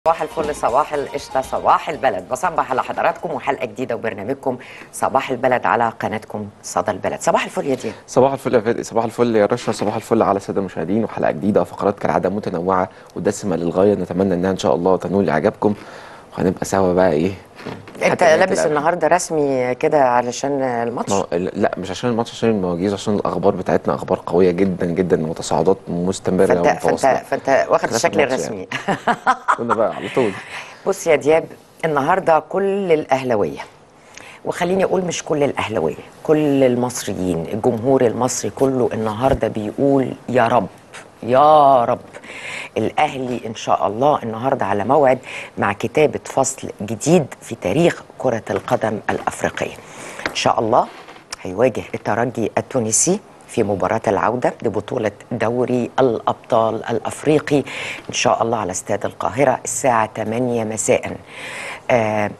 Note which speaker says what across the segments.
Speaker 1: صباح الفل صباح القشطة صباح البلد بصبح على حضراتكم وحلقة جديدة وبرنامجكم صباح البلد على قناتكم صدى البلد صباح الفل يا ديان
Speaker 2: صباح الفل يا فادي صباح الفل يا رشا صباح الفل على الساده المشاهدين وحلقه جديده وفقرات كالعاده متنوعه ودسمه للغايه نتمنى انها ان شاء الله تنول اعجابكم وهنبقى سوا بقى ايه
Speaker 1: انت
Speaker 2: حتى
Speaker 1: لابس
Speaker 2: ناكل
Speaker 1: النهارده رسمي كده علشان الماتش
Speaker 2: ما هو- لا مش عشان الماتش عشان المواجيز عشان الاخبار بتاعتنا اخبار قويه جدا جدا متصاعدات مستمره
Speaker 1: فانت
Speaker 2: ومتواصله
Speaker 1: فانت فانت واخد
Speaker 2: خلاف
Speaker 1: الشكل
Speaker 2: الماتش
Speaker 1: الرسمي
Speaker 2: كنا بقى على طول
Speaker 1: بص يا دياب النهارده كل الاهلاويه وخليني اقول مش كل الاهلاويه كل المصريين الجمهور المصري كله النهارده بيقول يا رب يا رب الاهلي ان شاء الله النهارده على موعد مع كتابه فصل جديد في تاريخ كره القدم الافريقيه ان شاء الله هيواجه الترجي التونسي في مباراة العودة لبطولة دوري الأبطال الأفريقي إن شاء الله على استاد القاهرة الساعة 8 مساء آه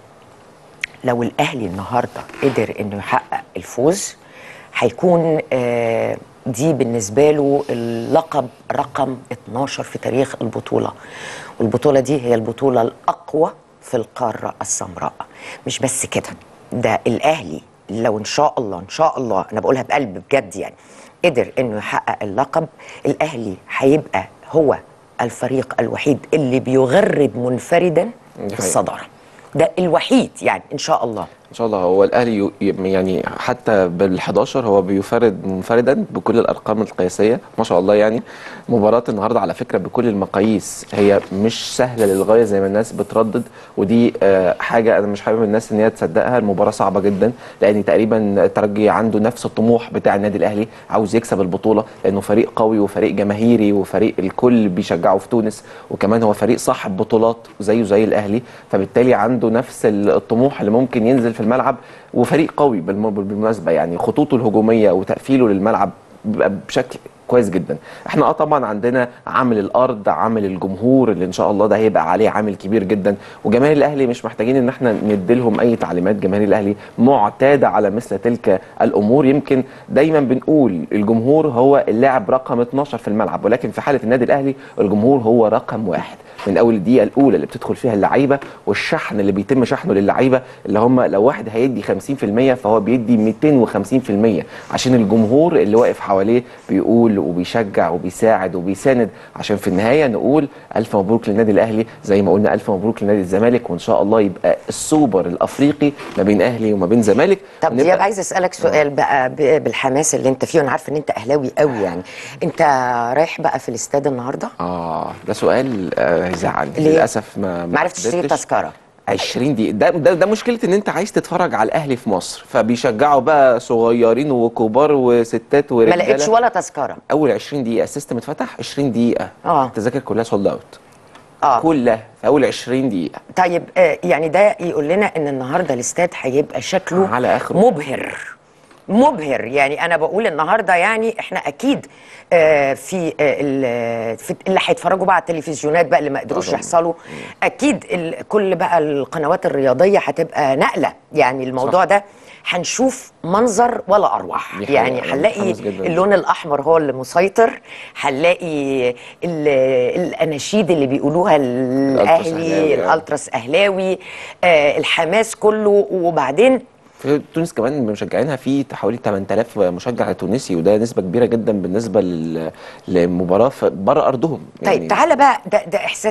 Speaker 1: لو الأهلي النهاردة قدر إنه يحقق الفوز هيكون آه دي بالنسبة له اللقب رقم 12 في تاريخ البطولة والبطولة دي هي البطولة الأقوى في القارة السمراء مش بس كده ده الأهلي لو إن شاء الله إن شاء الله أنا بقولها بقلب بجد يعني قدر إنه يحقق اللقب الأهلي هيبقى هو الفريق الوحيد اللي بيغرد منفردا
Speaker 2: دي
Speaker 1: في
Speaker 2: حقيقة.
Speaker 1: الصدارة ده الوحيد يعني إن شاء الله
Speaker 2: ان شاء الله هو الاهلي يو- يعني حتى بال11 هو بيفرد منفردا بكل الارقام القياسيه ما شاء الله يعني مباراه النهارده على فكره بكل المقاييس هي مش سهله للغايه زي ما الناس بتردد ودي آه، حاجه انا مش حابب الناس ان هي تصدقها المباراه صعبه جدا لان تقريبا الترجي عنده نفس الطموح بتاع النادي الاهلي عاوز يكسب البطوله لانه فريق قوي وفريق جماهيري وفريق الكل بيشجعه في تونس وكمان هو فريق صاحب بطولات زيه زي الاهلي فبالتالي عنده نفس الطموح اللي ممكن ينزل في الملعب وفريق قوي بالم- بالمناسبه يعني خطوطه الهجوميه وتقفيله للملعب بيبقى بشكل كويس جدا احنا اه طبعا عندنا عامل الارض عامل الجمهور اللي ان شاء الله ده هيبقى عليه عامل كبير جدا وجماهير الاهلي مش محتاجين ان احنا نديلهم اي تعليمات جماهير الاهلي معتاده على مثل تلك الامور يمكن دايما بنقول الجمهور هو اللاعب رقم 12 في الملعب ولكن في حاله النادي الاهلي الجمهور هو رقم واحد من اول الدقيقه الاولى اللي بتدخل فيها اللعيبه والشحن اللي بيتم شحنه للعيبه اللي هم لو واحد هيدي 50% فهو بيدي 250% عشان الجمهور اللي واقف حواليه بيقول وبيشجع وبيساعد وبيساند عشان في النهايه نقول الف مبروك للنادي الاهلي زي ما قلنا الف مبروك لنادي الزمالك وان شاء الله يبقى السوبر الافريقي ما بين اهلي وما بين زمالك
Speaker 1: طب
Speaker 2: ونبقى-
Speaker 1: دياب عايز اسالك سؤال بقى ب- بالحماس اللي انت فيه وانا عارفه ان انت اهلاوي قوي يعني انت رايح بقى في الاستاد النهارده
Speaker 2: اه ده سؤال آه، هيزعلني
Speaker 1: ليه؟
Speaker 2: للاسف ما
Speaker 1: ما عرفتش تشتري
Speaker 2: قدرتش.
Speaker 1: تذكره
Speaker 2: 20 دقيقة ده, ده ده مشكلة ان انت عايز تتفرج على الاهلي في مصر فبيشجعوا بقى صغيرين وكبار وستات
Speaker 1: ما
Speaker 2: ورجالة
Speaker 1: لقيتش ولا تذكره
Speaker 2: اول 20 دقيقة السيستم اتفتح 20 دقيقة
Speaker 1: آه.
Speaker 2: التذاكر كلها سولد اوت
Speaker 1: اه
Speaker 2: كلها في اول 20 دقيقة
Speaker 1: طيب آه يعني ده يقول لنا ان النهارده الاستاد هيبقى شكله
Speaker 2: على آخره.
Speaker 1: مبهر مبهر يعني انا بقول النهارده يعني احنا اكيد آه في آه ال- في اللي هيتفرجوا بقى على التلفزيونات بقى اللي ما قدروش
Speaker 2: طبعاً.
Speaker 1: يحصلوا اكيد ال- كل بقى القنوات الرياضيه هتبقى نقله يعني الموضوع
Speaker 2: صح.
Speaker 1: ده هنشوف منظر ولا اروع
Speaker 2: دي حقيقة،
Speaker 1: يعني
Speaker 2: أنا
Speaker 1: هنلاقي
Speaker 2: متحمس جداً.
Speaker 1: اللون الاحمر هو اللي مسيطر هنلاقي ال- الاناشيد اللي بيقولوها
Speaker 2: الألتراس
Speaker 1: الاهلي
Speaker 2: أهلاوي، آه.
Speaker 1: الالتراس اهلاوي آه الحماس كله وبعدين
Speaker 2: في تونس كمان مشجعينها في حوالي 8000 مشجع تونسي وده نسبة كبيرة جدا بالنسبة لل- لمباراة في- بره ارضهم
Speaker 1: طيب تعالى بقى ده, ده احساس